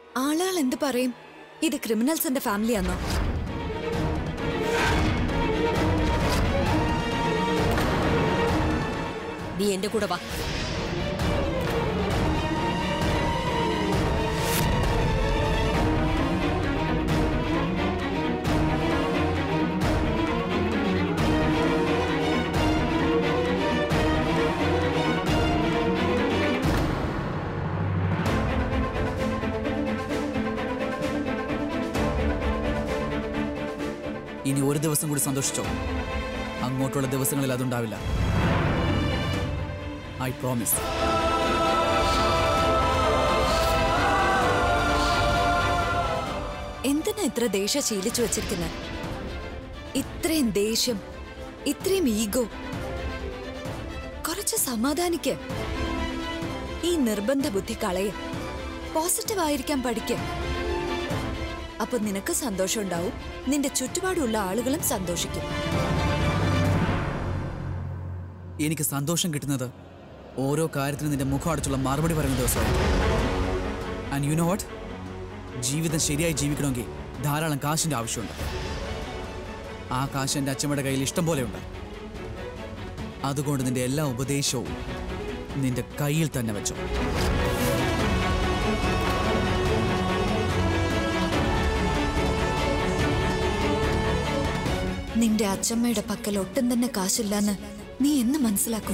ആളുകൾ എന്ത് പറയും ഇത് ക്രിമിനൽസിന്റെ ഫാമിലിയാന്നോ നീ എന്റെ കൂടെ വാ ഇനി ഒരു ദിവസം കൂടി സന്തോഷിച്ചോ അങ്ങോട്ടുള്ള ദിവസങ്ങളിൽ അതുണ്ടാവില്ല ഐ പ്രോമിസ് എന്തിനാ ഇത്ര ദേഷ്യം ശീലിച്ചു വച്ചിരിക്കുന്നത് ഇത്രയും ദേഷ്യം ഇത്രയും ഈഗോ കുറച്ച് സമാധാനിക്ക് ഈ നിർബന്ധ ബുദ്ധി കളയ പോസിറ്റീവ് ആയിരിക്കാൻ പഠിക്ക അപ്പൊ നിനക്ക് സന്തോഷം ഉണ്ടാവും നിന്റെ ചുറ്റുപാടുള്ള ആളുകളും സന്തോഷിക്കും എനിക്ക് സന്തോഷം കിട്ടുന്നത് ഓരോ കാര്യത്തിനും നിന്റെ മുഖം അടച്ചുള്ള മറുപടി പറയുന്ന ദിവസമാണ് ആൻഡ് യു നോ വാട്ട് ജീവിതം ശരിയായി ജീവിക്കണമെങ്കിൽ ധാരാളം കാശിന്റെ ആവശ്യമുണ്ട് ആ കാശ് എൻ്റെ അച്ഛമ്മയുടെ കയ്യിൽ ഇഷ്ടം പോലെയുണ്ട് അതുകൊണ്ട് നിന്റെ എല്ലാ ഉപദേശവും നിന്റെ കയ്യിൽ തന്നെ വെച്ചോ നിന്റെ അച്ഛമ്മയുടെ പക്കൽ ഒട്ടും തന്നെ കാശില്ലെന്ന് നീ എന്ന് മനസ്സിലാക്കും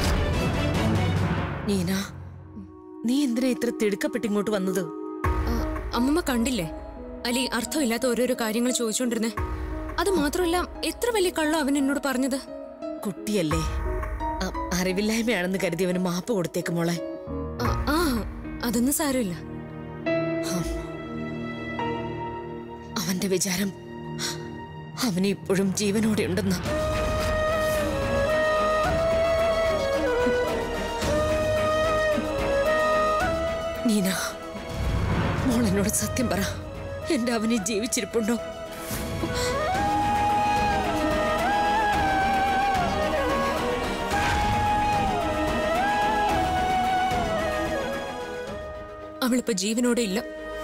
നീന നീ എന്തിനാ ഇത്ര തിടുക്കപ്പെട്ട് ഇങ്ങോട്ട് വന്നത് ആ, അമ്മമ്മ കണ്ടില്ലേ അലി അർത്ഥമില്ലാത്ത ഓരോരോ കാര്യങ്ങൾ ചോദിച്ചുകൊണ്ടിരുന്നേ അത് മാത്രമല്ല എത്ര വലിയ കള്ളം അവൻ എന്നോട് പറഞ്ഞത് കുട്ടിയല്ലേ അ- അറിവില്ലായ്മയാണെന്ന് കരുതി അവന് മാപ്പ് കൊടുത്തേക്ക് മോളെ ആ, ആ അതൊന്നും സാരമില്ല അവന്റെ വിചാരം അവന് ഇപ്പോഴും ജീവനോടെ ഉണ്ടെന്ന് നീന മോൾ എന്നോട് സത്യം പറ എന്റെ അവന് ജീവിച്ചിരിപ്പുണ്ടോ അവളിപ്പോ ജീവനോടെ ഇല്ല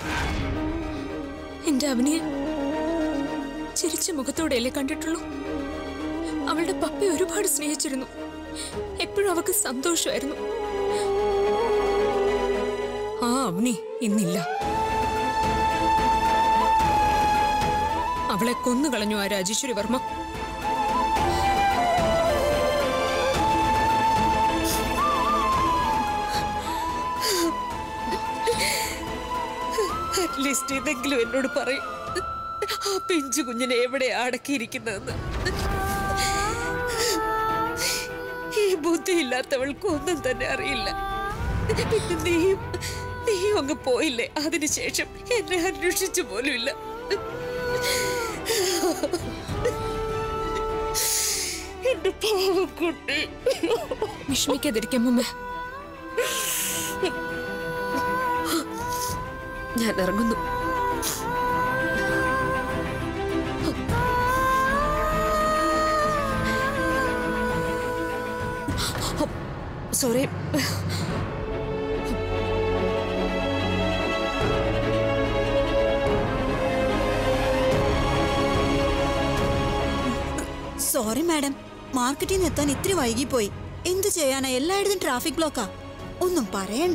എന്റെ അവനെ ചിരിച്ച മുഖത്തോടെയല്ലേ കണ്ടിട്ടുള്ളൂ അവളുടെ പപ്പയെ ഒരുപാട് സ്നേഹിച്ചിരുന്നു എപ്പോഴും അവക്ക് സന്തോഷമായിരുന്നു ആ അവനി ഇന്നില്ല അവളെ കൊന്നുകളഞ്ഞു ആ രാജേശ്വരി വർമ്മ അറ്റ്ലീസ്റ്റ് ഇതെങ്കിലും എന്നോട് പറയും ആ പിഞ്ചു കുഞ്ഞിനെ എവിടെ അടക്കിയിരിക്കുന്നതെന്ന് ഈ ബുദ്ധിയില്ലാത്തവൾക്ക് ഒന്നും തന്നെ അറിയില്ല പിന്നെ നീയും നീയും അങ്ങ് പോയില്ലേ അതിനുശേഷം എന്നെ അന്വേഷിച്ചു പോലുമില്ല എന്റെ പാവം കുട്ടി വിഷമിക്കാതിരിക്കാം മുമ്പേ ഞാൻ ഇറങ്ങുന്നു സോറി സോറി മാഡം മാർക്കറ്റിൽ നിന്ന് എത്താൻ ഇത്തിരി വൈകിപ്പോയി എന്തു ചെയ്യാനാ എല്ലായിടത്തും ട്രാഫിക് ബ്ലോക്കാ ഒന്നും പറയണ്ട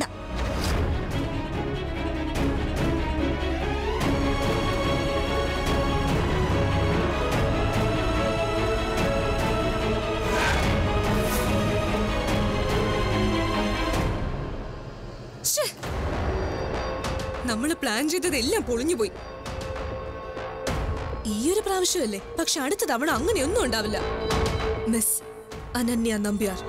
നമ്മൾ പ്ലാൻ ചെയ്തതെല്ലാം പൊളിഞ്ഞുപോയി ഈ ഒരു പ്രാവശ്യമല്ലേ പക്ഷെ അടുത്ത തവണ അങ്ങനെയൊന്നും ഉണ്ടാവില്ല മിസ് അനന്യ നമ്പ്യാർ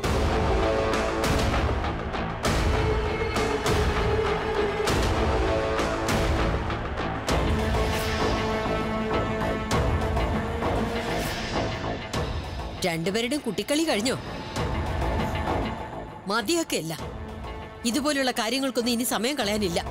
രണ്ടുപേരുടെയും കുട്ടിക്കളി കഴിഞ്ഞോ മതിയൊക്കെയല്ല ഇതുപോലുള്ള കാര്യങ്ങൾക്കൊന്നും ഇനി സമയം കളയാനില്ല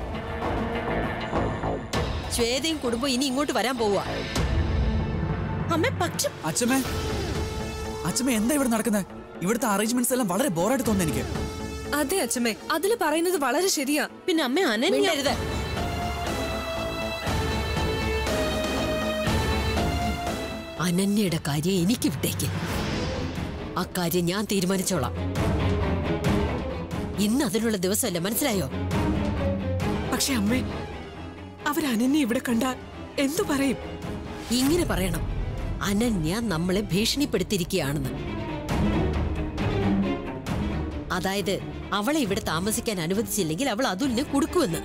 ശ്വേതയും കുടുംബം ഇനി ഇങ്ങോട്ട് വരാൻ പോവുക അമ്മ പക്ഷം അച്ഛമ്മേ അച്ഛമ്മ എന്താ ഇവിടെ നടക്കുന്നത് ഇവിടുത്തെ അറേഞ്ച്മെന്റ്സ് എല്ലാം വളരെ ബോറായിട്ട് തോന്നുന്നു എനിക്ക് അതെ അച്ഛമ്മേ അതിൽ പറയുന്നത് വളരെ ശരിയാ പിന്നെ അമ്മ അനന്യ മിണ്ടരുത് അനന്യയുടെ കാര്യം എനിക്ക് വിട്ടേക്ക് ആ കാര്യം ഞാൻ തീരുമാനിച്ചോളാം ഇന്ന് അതിനുള്ള ദിവസമല്ല മനസ്സിലായോ പക്ഷെ അമ്മേ അവരനന്യെ ഇവിടെ കണ്ടാൽ എന്തു പറയും ഇങ്ങനെ പറയണം അനന്യ നമ്മളെ ഭീഷണിപ്പെടുത്തിയിരിക്കുകയാണെന്ന് അതായത് അവളെ ഇവിടെ താമസിക്കാൻ അനുവദിച്ചില്ലെങ്കിൽ അവൾ അതുലിന് കൊടുക്കുമെന്ന്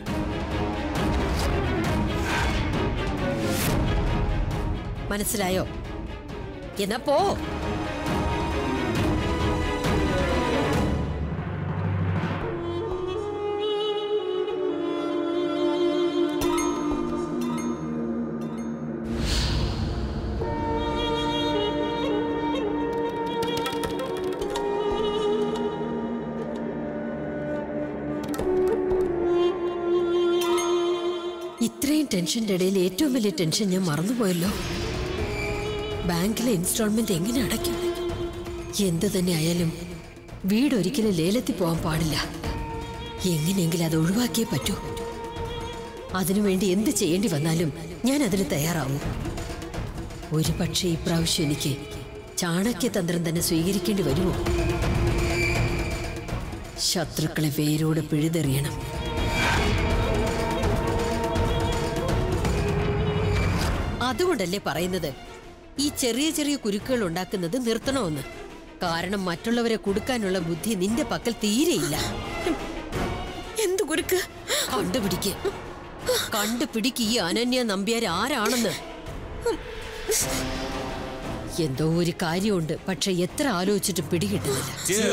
മനസ്സിലായോ എന്നാ പോ ഇത്രയും ടെൻഷന്റെ ഇടയിൽ ഏറ്റവും വലിയ ടെൻഷൻ ഞാൻ മറന്നുപോയല്ലോ ബാങ്കിലെ ഇൻസ്റ്റാൾമെന്റ് എങ്ങനെ അടയ്ക്കും എന്ത് തന്നെ ആയാലും വീട് ഒരിക്കലും ലേലത്തിൽ പോകാൻ പാടില്ല എങ്ങനെയെങ്കിലും അത് ഒഴിവാക്കിയേ പറ്റൂ അതിനുവേണ്ടി എന്ത് ചെയ്യേണ്ടി വന്നാലും ഞാൻ അതിന് തയ്യാറാവും ഒരു പക്ഷേ ഇപ്രാവശ്യം എനിക്ക് ചാണക്യതന്ത്രം തന്നെ സ്വീകരിക്കേണ്ടി വരുമോ ശത്രുക്കളെ വേരോടെ പിഴുതെറിയണം അതുകൊണ്ടല്ലേ പറയുന്നത് ഈ ചെറിയ ചെറിയ കുരുക്കുകൾ ഉണ്ടാക്കുന്നത് നിർത്തണമെന്ന് കാരണം മറ്റുള്ളവരെ കൊടുക്കാനുള്ള ബുദ്ധി നിന്റെ പക്കൽ തീരെയില്ല എന്തു കുരുക്ക് കണ്ടുപിടിക്ക് കണ്ടുപിടിക്ക് ഈ അനന്യ നമ്പ്യാർ ആരാണെന്ന് എന്തോ ഒരു കാര്യമുണ്ട് പക്ഷെ എത്ര ആലോചിച്ചിട്ടും പിടികിട്ടുന്നില്ല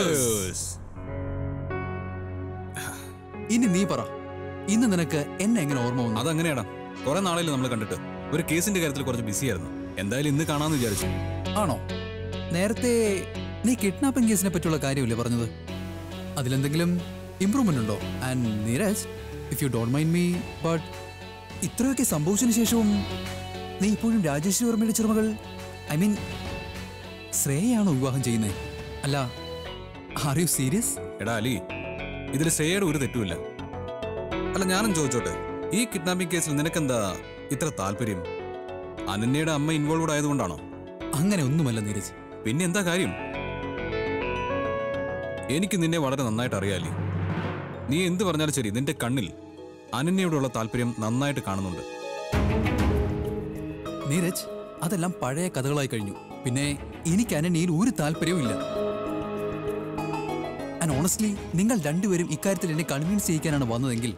ഇനി നീ പറ ഇന്ന് നിനക്ക് എന്നെ എങ്ങനെ ഓർമ്മ വന്നു അതങ്ങനെയാടാ കുറെ നാളായില്ലേ നമ്മൾ കണ്ടിട്ട് ഒരു കേസിന്റെ കാര്യത്തിൽ കുറച്ച് ബിസി ആയിരുന്നു എന്തായാലും ഇന്ന് കാണാന്ന് വിചാരിച്ചു ആണോ നേരത്തെ നീ കിഡ്നാപ്പിംഗ് കേസിനെ പറ്റിയുള്ള കാര്യമില്ലേ പറഞ്ഞത് അതിലെന്തെങ്കിലും ഇമ്പ്രൂവ്മെന്റ് ഉണ്ടോ and Neeraj if you don't mind me but ഇത്രയൊക്കെ സംഭവിച്ചതിന് ശേഷവും നീ ഇപ്പോഴും രാജേശ്വരി വർമ്മയുടെ ചെറുമകൾ ഐ മീൻ ശ്രേയയാണോ വിവാഹം ചെയ്യുന്നത് അല്ല ആർ യു സീരിയസ് എടാ അലി ഇതിൽ ശ്രേയയുടെ ഒരു തെറ്റുമില്ല അല്ല ഞാനും ചോദിച്ചോട്ടെ ഈ കിഡ്നാപ്പിംഗ് കേസിൽ നിനക്കെന്താ ഇത്ര താല്പര്യം അനന്യയുടെ അമ്മ ഇൻവോൾവ്ഡ് ആയതുകൊണ്ടാണോ അങ്ങനെ ഒന്നുമല്ല നീരജ് പിന്നെ എന്താ കാര്യം എനിക്ക് നിന്നെ വളരെ നന്നായിട്ട് അറിയാലേ നീ എന്ത് പറഞ്ഞാലും ശരി നിന്റെ കണ്ണിൽ അനന്യയോടുള്ള താല്പര്യം നന്നായിട്ട് കാണുന്നുണ്ട് നീരജ് അതെല്ലാം പഴയ കഥകളായി കഴിഞ്ഞു പിന്നെ എനിക്ക് അനന്യയിൽ ഒരു താല്പര്യവും ഇല്ല ആൻഡ് ഓണസ്റ്റ്ലി നിങ്ങൾ രണ്ടുപേരും ഇക്കാര്യത്തിൽ എന്നെ കൺവിൻസ് ചെയ്യിക്കാനാണ് വന്നതെങ്കിൽ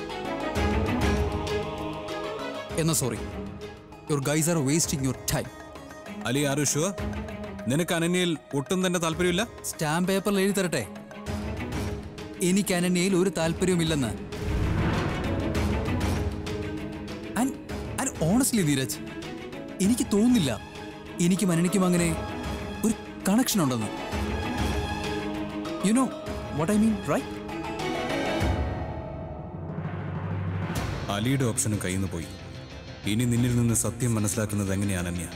എന്നാ sorry your guys are wasting your time Ali are sure നിനക്ക് അനന്യയിൽ ഒട്ടും തന്നെ താല്പര്യമില്ല സ്റ്റാമ്പ് പേപ്പറിൽ എഴുതി തരട്ടെ എനിക്ക് അനന്യയിൽ ഒരു താല്പര്യവുമില്ലെന്ന് ഓണസ്റ്റ്ലി നീരജ് എനിക്ക് തോന്നുന്നില്ല എനിക്കും അനനിക്കും അങ്ങനെ ഒരു കണക്ഷൻ ഉണ്ടെന്ന് you know what I mean right അലിയുടെ ഓപ്ഷനും കയ്യിൽ നിന്ന് പോയി ഇനി നിന്നിൽ നിന്ന് സത്യം മനസ്സിലാക്കുന്നത് എങ്ങനെയാണ് അനന്യ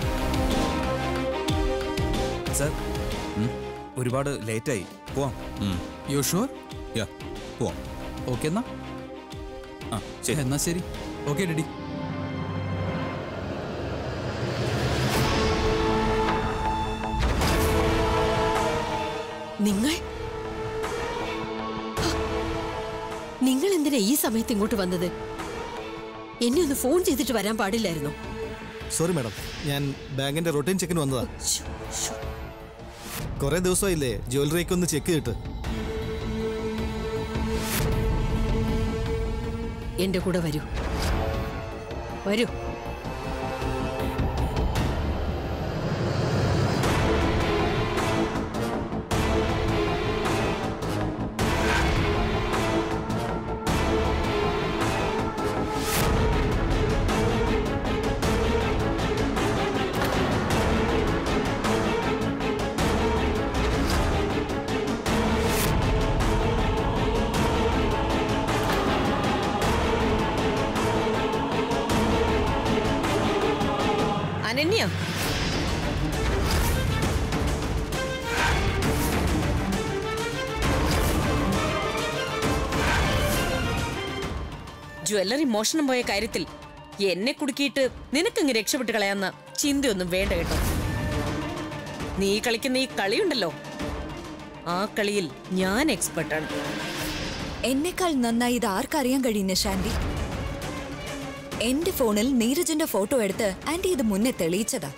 സർ ഒരുപാട് ലേറ്റായി പോവാം യു ഷുവർ യാ പോവാം ഓക്കെ എന്നാ ആ ശരി എന്നാ ശരി ഓക്കെ ഡെഡി നിങ്ങൾ ഹ, നിങ്ങൾ എന്തിനാ ഈ സമയത്ത് ഇങ്ങോട്ട് വന്നത് എന്നെ ഒന്ന് ഫോൺ ചെയ്തിട്ട് വരാൻ പാടില്ലായിരുന്നോ സോറി മാഡം ഞാൻ ബാങ്കിന്റെ റൊട്ടീൻ ചെക്കിന് വന്നതാ കുറെ ദിവസമായില്ലേ ജ്വല്ലറിക്ക് ഒന്ന് ചെക്ക് കിട്ട് എന്റെ കൂടെ വരൂ വരൂ അനന്യ ജ്വല്ലറി മോഷണം പോയ കാര്യത്തിൽ എന്നെ കുടുക്കിയിട്ട് നിനക്കങ്ങ് രക്ഷപ്പെട്ട് കളയാന്ന ചിന്തയൊന്നും വേണ്ട കേട്ടോ നീ കളിക്കുന്ന ഈ കളിയുണ്ടല്ലോ ആ കളിയിൽ ഞാൻ എക്സ്പെർട്ടാണ് എന്നെക്കാൾ നന്നായി ഇത് ആർക്കറിയാൻ കഴിയുന്ന ഷാൻഡി എന്റെ ഫോണിൽ നീരജിന്റെ ഫോട്ടോ എടുത്ത് ആന്റി ഇത് മുന്നേ തെളിയിച്ചതാ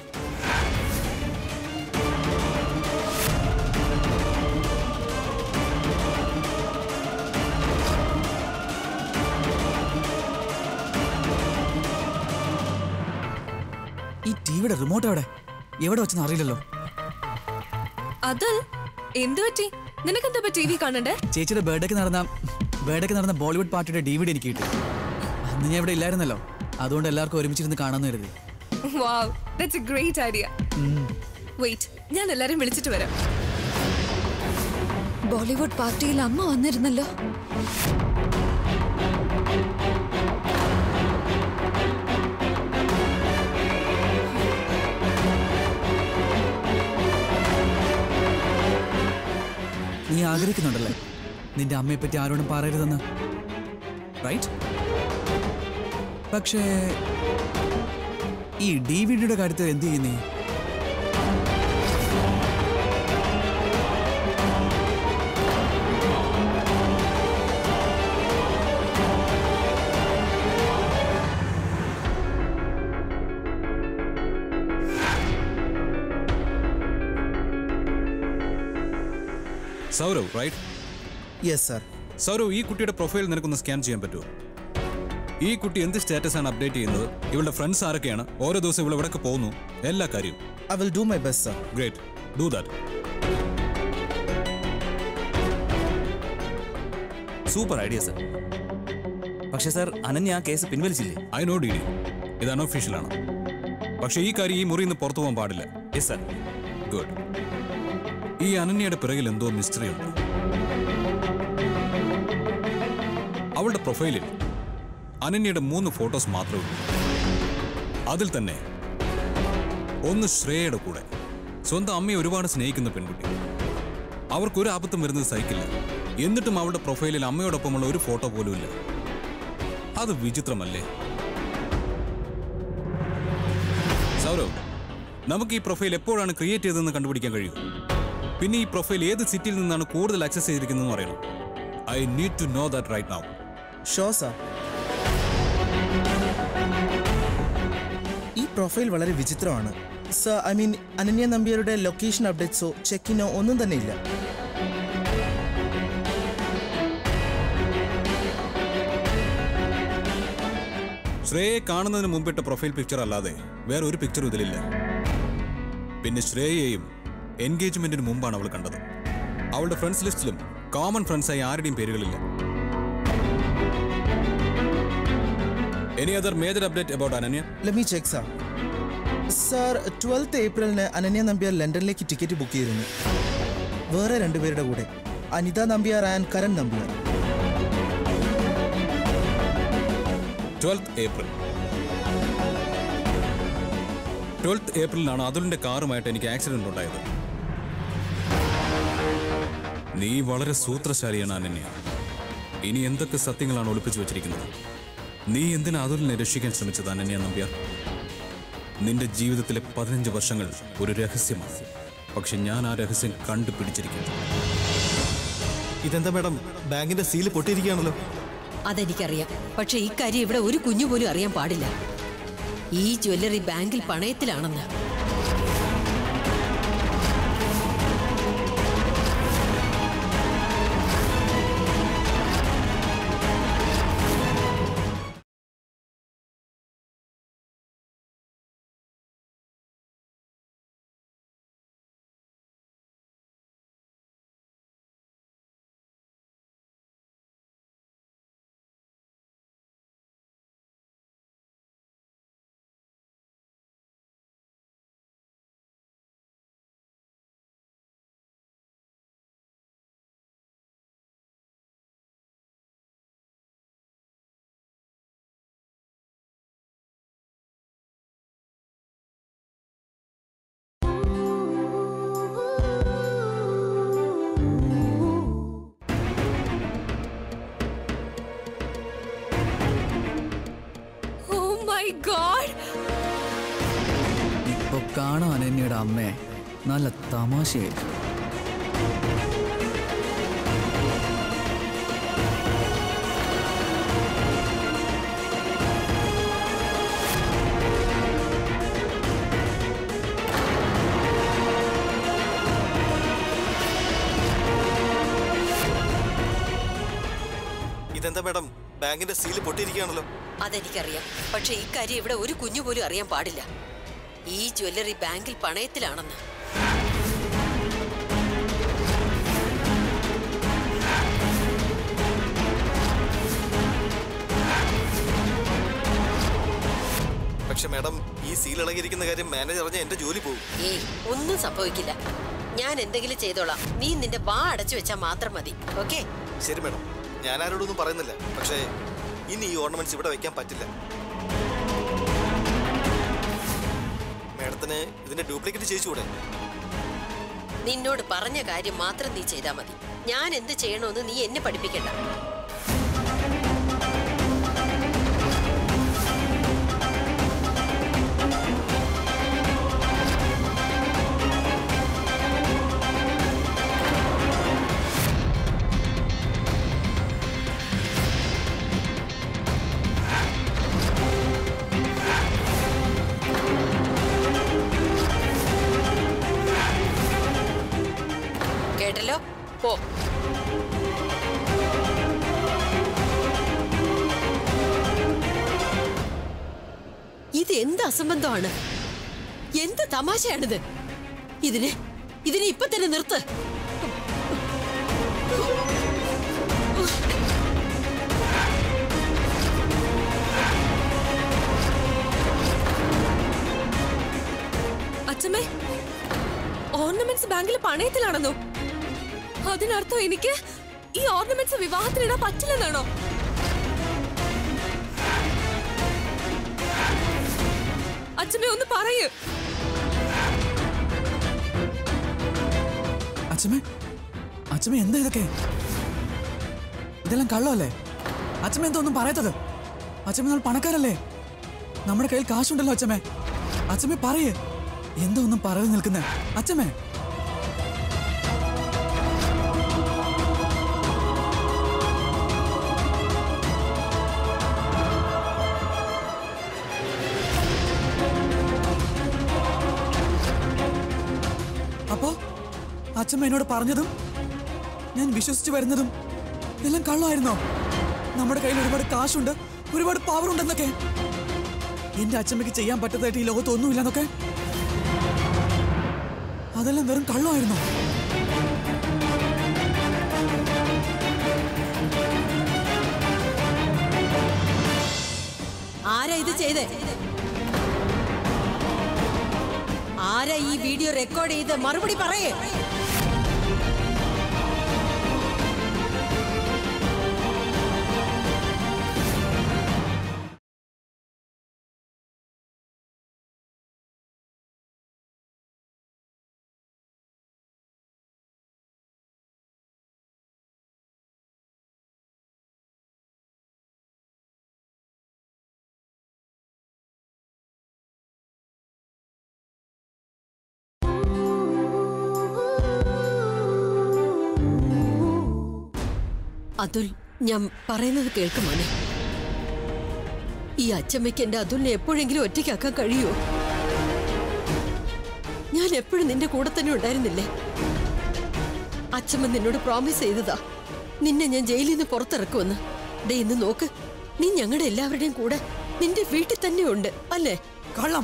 ഈ ടിവിയുടെ റിമോട്ട് എവിടെ എവിടെ വെച്ചെന്ന് അറിയില്ലല്ലോ അത് എന്തു പറ്റി നിനക്കെന്താ ടി വി കാണണ്ടേ ചേച്ചിയുടെ ബർത്ത്ഡേക്ക് നടന്ന ബർത്ത്ഡേക്ക് നടന്ന ബോളിവുഡ് പാർട്ടിയുടെ ഡി വി ഡി എനിക്ക് കിട്ടി അന്ന് ഞാൻ ഇവിടെ ഇല്ലായിരുന്നല്ലോ അതുകൊണ്ട് എല്ലാവർക്കും ഒരുമിച്ചിരുന്ന് കാണാമെന്ന് കരുതി wow that's a great idea wait ഞാൻ എല്ലാരും വിളിച്ചിട്ട് വരാം ബോളിവുഡ് പാർട്ടിയിൽ അമ്മ വന്നിരുന്നല്ലോ നീ ആഗ്രഹിക്കുന്നുണ്ടല്ലേ നിന്റെ അമ്മയെ പറ്റി ആരോടും പറയരുതെന്ന് റൈറ്റ് പക്ഷേ ഈ ഡി വി ഡിയുടെ കാര്യത്തിൽ എന്ത് ചെയ്യുന്നേ Sourav right yes sir Sourav ഈ കുട്ടിയുടെ പ്രൊഫൈൽ നിനക്കൊന്ന് സ്കാൻ ചെയ്യാൻ പറ്റുമോ ഈ കുട്ടി എന്ത് സ്റ്റാറ്റസ് ആണ് അപ്ഡേറ്റ് ചെയ്യുന്നത് ഇവളുടെ ഫ്രണ്ട്സ് ആരൊക്കെയാണ് ഓരോ ദിവസം ഇവിടെ എവിടെയൊക്കെ പോകുന്നു എല്ലാ കാര്യവും I will do my best sir great do that super idea sir പക്ഷേ സർ അനന്യ ആ കേസ് പിൻവലിച്ചില്ലേ ഐ നോ ഡി ഡി ഇത് അൺഒഫീഷ്യലാണ് പക്ഷേ ഈ കാര്യം ഈ മുറിയിൽ നിന്ന് പുറത്തു പോകാൻ പാടില്ല യെസ് സർ ഗുഡ് ഈ അനന്യയുടെ പിറകിൽ എന്തോ മിസ്റ്ററി ഉണ്ട് അവളുടെ പ്രൊഫൈലിൽ അനന്യയുടെ മൂന്ന് ഫോട്ടോസ് മാത്രമേ ഉള്ളൂ അതിൽ തന്നെ ഒന്ന് ശ്രേയയുടെ കൂടെ സ്വന്തം അമ്മയെ ഒരുപാട് സ്നേഹിക്കുന്ന പെൺകുട്ടി അവർക്കൊരു ആപത്തും വരുന്നത് സഹിക്കില്ല എന്നിട്ടും അവളുടെ പ്രൊഫൈലിൽ അമ്മയോടൊപ്പമുള്ള ഒരു ഫോട്ടോ പോലും ഇല്ല അത് വിചിത്രമല്ലേ സൗരവ് നമുക്ക് ഈ പ്രൊഫൈൽ എപ്പോഴാണ് ക്രിയേറ്റ് ചെയ്തതെന്ന് കണ്ടുപിടിക്കാൻ കഴിയും പിന്നെ ഈ പ്രൊഫൈൽ ഏത് സിറ്റിയിൽ നിന്നാണ് കൂടുതൽ ആക്സസ് ചെയ്തിരിക്കുന്നതെന്ന് അറിയണം I need to know that right now show sir ഈ പ്രൊഫൈൽ വളരെ വിചിത്രമാണ് സർ ഐ മീൻ അനന്യ നമ്പ്യാരുടെ ലൊക്കേഷൻ അപ്ഡേറ്റ്സോ ചെക്കിനോ ഒന്നും തന്നെ ഇല്ല ശ്രേയയെ കാണുന്നതിന് മുമ്പിട്ട പ്രൊഫൈൽ പിക്ചർ അല്ലാതെ വേറെ ഒരു പിക്ചറും ഇതിലില്ല പിന്നെ ശ്രേയയെയും എൻഗേജ്മെന്റിന് മുമ്പാണ് അവൾ കണ്ടത് അവളുടെ ഫ്രണ്ട്സ് ലിസ്റ്റിലും കോമൺ ഫ്രണ്ട്സായി ആരുടെയും പേരുകളില്ല any other major update about Ananya let me check sir sir twelfth ഏപ്രിലിന് അനന്യ നമ്പ്യാർ ലണ്ടനിലേക്ക് ടിക്കറ്റ് ബുക്ക് ചെയ്തിരുന്നു വേറെ രണ്ടുപേരുടെ കൂടെ Anitha Nambiar and Karan Nambiar twelfth April twelfth ഏപ്രിലിനാണ് അതുലിന്റെ കാറുമായിട്ട് എനിക്ക് ആക്സിഡന്റ് ഉണ്ടായത് നീ വളരെ സൂത്രശാലിയാണ് അനന്യ ഇനി എന്തൊക്കെ സത്യങ്ങളാണ് ഒളിപ്പിച്ചു വെച്ചിരിക്കുന്നത് നീ എന്തിനാ അതുലിനെ രക്ഷിക്കാൻ ശ്രമിച്ചത് അനന്യ നമ്പ്യാർ നിന്റെ ജീവിതത്തിലെ പതിനഞ്ച് വർഷങ്ങൾ ഒരു രഹസ്യമാണ് പക്ഷെ ഞാൻ ആ രഹസ്യം കണ്ടുപിടിച്ചിരിക്കുന്നു ഇതെന്താ മാഡം ബാങ്കിന്റെ സീല് പൊട്ടിയിരിക്കുകയാണല്ലോ അതെനിക്കറിയാം പക്ഷെ ഇക്കാര്യം ഇവിടെ ഒരു കുഞ്ഞു പോലും അറിയാൻ പാടില്ല ഈ ജ്വല്ലറി ബാങ്കിൽ പണയത്തിലാണെന്ന് ഓ മൈ ഗോഡ് കാണാൻ അനന്യയുടെ അമ്മയെ നല്ല തമാശയായിരിക്കും ഇതെന്താ മാഡം ബാങ്കിന്റെ സീല് പൊട്ടിയിരിക്കുകയാണല്ലോ അതെനിക്കറിയാം പക്ഷെ ഈ കാര്യം ഇവിടെ ഒരു കുഞ്ഞു പോലും അറിയാൻ പാടില്ല ഈ ജ്വല്ലറി ബാങ്കിൽ പണയത്തിലാണെന്ന് പക്ഷെ മാഡം ഈ സീൽ ഇളകിയിരിക്കുന്ന കാര്യം മാനേജർ അറിഞ്ഞ എന്റെ ജോലി പോകും ഏയ് ഒന്നും സംഭവിക്കില്ല ഞാൻ എന്തെങ്കിലും ചെയ്തോളാം നീ നിന്റെ വാ അടച്ചു വെച്ചാൽ മാത്രം മതി ഓക്കെ ശരി മാഡം ഞാൻ ആരോടൊന്നും പറയുന്നില്ല പക്ഷേ ഇനി ഈ ഓർണമെന്റ്സ് ഇവിടെ വെക്കാൻ പറ്റില്ല മാഡത്തിന് ഇതിന്റെ ഡ്യൂപ്ലിക്കേറ്റ് ചെയ്യിച്ചുകൂടെ നിന്നോട് പറഞ്ഞ കാര്യം മാത്രം നീ ചെയ്താൽ മതി ഞാൻ എന്ത് ചെയ്യണമെന്ന് നീ എന്നെ പഠിപ്പിക്കണ്ട കേട്ടല്ലോ പോ ഇത് എന്ത് അസംബന്ധമാണ് എന്ത് തമാശയാണിത് ഇതിന് ഇതിനെ ഇപ്പൊ തന്നെ നിർത്ത് അച്ഛമ്മേ ഓർണമെന്റ്സ് ബാങ്കിൽ പണയത്തിലാണെന്നോ അതിനർത്ഥം എനിക്ക് ഈ ഓർണമെന്റ്സ് വിവാഹത്തിനിടാൻ പറ്റില്ലെന്നാണോ അച്ഛമ്മ ഒന്ന് പറയൂ അച്ഛമ്മേ അച്ഛമ്മ എന്താ ഇതൊക്കെ ഇതെല്ലാം കള്ളമല്ലേ അച്ഛമ്മ എന്താ ഒന്നും പറയാത്തത് അച്ഛമ്മ നമ്മൾ പണക്കാരല്ലേ നമ്മുടെ കയ്യിൽ കാശുണ്ടല്ലോ അച്ഛമ്മേ അച്ഛമ്മ പറയേ എന്താ ഒന്നും പറയാതെ നിൽക്കുന്നേ അച്ഛമ്മേ അപ്പോ അച്ഛമ്മ എന്നോട് പറഞ്ഞതും ഞാൻ വിശ്വസിച്ചു വരുന്നതും എല്ലാം കള്ളമായിരുന്നോ നമ്മുടെ കയ്യിൽ ഒരുപാട് കാശുണ്ട് ഒരുപാട് പവർ ഉണ്ടെന്നൊക്കെ എന്റെ അച്ഛമ്മയ്ക്ക് ചെയ്യാൻ പറ്റാത്തതായിട്ട് ഈ ലോകത്ത് ഒന്നുമില്ലെന്നൊക്കെ അതെല്ലാം വെറും കള്ളമായിരുന്നോ ആരാ ഇത് ചെയ്തേ ആരാ ഈ വീഡിയോ റെക്കോർഡ് ചെയ്ത് മറുപടി പറയേ അതുൽ ഞാൻ പറയുന്നത് കേൾക്ക് മോനെ ഈ അച്ചമ്മയ്ക്ക് എന്റെ അതുലിനെ എപ്പോഴെങ്കിലും ഒറ്റയ്ക്കാക്കാൻ കഴിയുമോ ഞാൻ എപ്പോഴും നിന്റെ കൂടെ തന്നെ ഉണ്ടായിരുന്നില്ലേ അച്ചമ്മ നിന്നോട് പ്രോമിസ് ചെയ്തതാ നിന്നെ ഞാൻ ജയിലിൽ നിന്ന് പുറത്തിറക്കുമെന്ന് ദേ ഇന്ന് നോക്ക് നീ ഞങ്ങളുടെ എല്ലാവരുടെയും കൂടെ നിന്റെ വീട്ടിൽ തന്നെ ഉണ്ട് അല്ലേ കള്ളം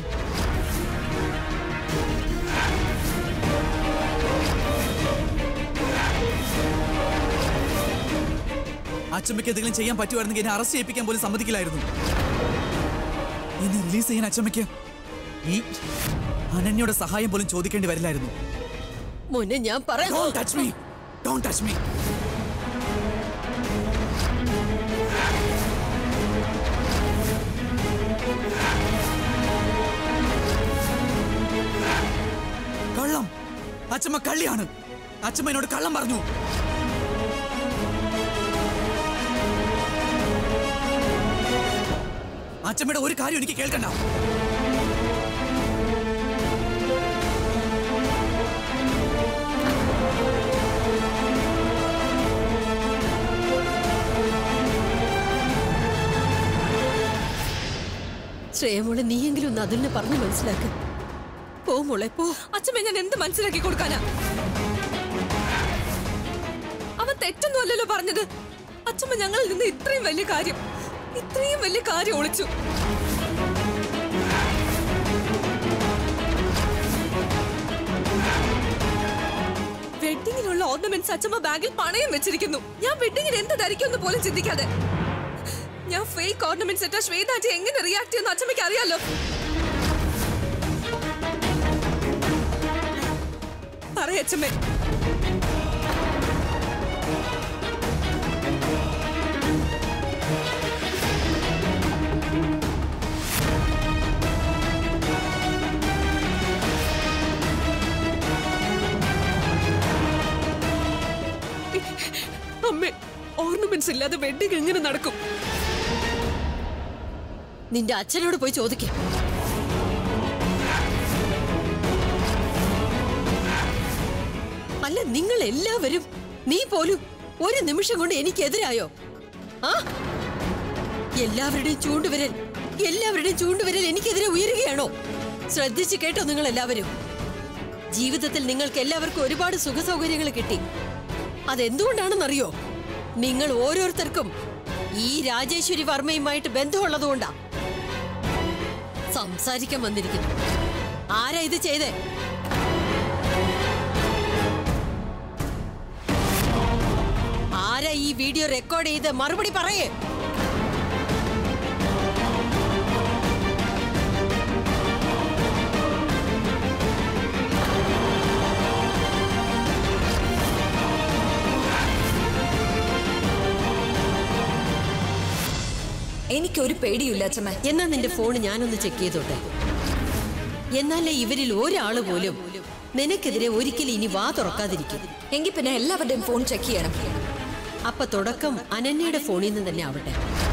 അച്ഛമ്മയ്ക്ക് എന്തെങ്കിലും ചെയ്യാൻ പറ്റുമായിരുന്നെങ്കിൽ എന്നെ അറസ്റ്റ് ചെയ്യിപ്പിക്കാൻ പോലും സമ്മതിക്കില്ലായിരുന്നു എന്നെ റിലീസ് ചെയ്യാൻ അച്ഛമ്മയ്ക്ക് ഈ അനന്യയുടെ സഹായം പോലും ചോദിക്കേണ്ടി വരില്ലായിരുന്നു മോനെ ഞാൻ പറയാം Don't touch me! Don't touch me! കള്ളം അച്ഛമ്മ കള്ളിയാണ് അച്ഛമ്മ എന്നോട് കള്ളം പറഞ്ഞു അച്ഛമ്മയുടെ ഒരു കാര്യം എനിക്ക് കേൾക്കണ്ട ശ്രേയമോളെ നീയെങ്കിലും ഒന്ന് അതിനെ പറഞ്ഞു മനസ്സിലാക്ക് പോ മോളെ പോ അച്ഛമ്മ ഞാൻ എന്ത് മനസ്സിലാക്കി കൊടുക്കാനാ അവൻ തെറ്റൊന്നും അല്ലല്ലോ പറഞ്ഞത് അച്ഛമ്മ ഞങ്ങളിൽ നിന്ന് ഇത്രയും വലിയ കാര്യം ഇത്രയും വലിയ കാര്യം ഒളിച്ചു വെഡിങ്ങിനുള്ള ഓർണമെന്റ്സ് അച്ഛമ്മ ബാഗിൽ പണയം വെച്ചിരിക്കുന്നു ഞാൻ വെഡിങ്ങിന് എന്ത് ധരിക്കുമെന്ന് പോലും ചിന്തിക്കാതെ ഞാൻ ഫേക്ക് ഓർണമെന്റ്സ് ഇട്ട ശ്വേതാജി എങ്ങനെ റിയാക്ട് ചെയ്യുന്നു അച്ഛമ്മയ്ക്ക് അറിയാലോ പറയച്ചമ്മേ അമ്മേ ഓർണമെന്റ്സ് ഇല്ലാതെ വെഡിങ് എങ്ങനെ നടക്കും നിന്റെ അച്ഛനോട് പോയി ചോദിക്ക അല്ല നിങ്ങൾ എല്ലാവരും നീ പോലും ഒരു നിമിഷം കൊണ്ട് എനിക്കെതിരായോ ആ എല്ലാവരുടെയും ചൂണ്ടുവിരൽ എല്ലാവരുടെയും ചൂണ്ടുവിരൽ എനിക്കെതിരെ ഉയരുകയാണോ ശ്രദ്ധിച്ച് കേട്ടോ നിങ്ങൾ എല്ലാവരും ജീവിതത്തിൽ നിങ്ങൾക്ക് എല്ലാവർക്കും ഒരുപാട് സുഖ സൗകര്യങ്ങൾ കിട്ടി അതെന്തുകൊണ്ടാണെന്നറിയോ നിങ്ങൾ ഓരോരുത്തർക്കും ഈ രാജേശ്വരി വർമ്മയുമായിട്ട് ബന്ധമുള്ളതുകൊണ്ടാ സംസാരിക്കാൻ വന്നിരിക്കുന്നു ആരാ ഇത് ചെയ്തേ ആരാ ഈ വീഡിയോ റെക്കോർഡ് ചെയ്ത് മറുപടി പറയേ എനിക്കൊരു പേടിയില്ല അച്ഛമ്മ എന്നാ നിന്റെ ഫോൺ ഞാനൊന്ന് ചെക്ക് ചെയ്തോട്ടെ എന്നാലേ ഇവരിൽ ഒരാള് പോലും നിനക്കെതിരെ ഒരിക്കലും ഇനി വാ തുറക്കാതിരിക്കും എങ്കിൽ പിന്നെ എല്ലാവരുടെയും ഫോൺ ചെക്ക് ചെയ്യണം അപ്പൊ തുടക്കം അനന്യയുടെ ഫോണിൽ നിന്ന് തന്നെ ആവട്ടെ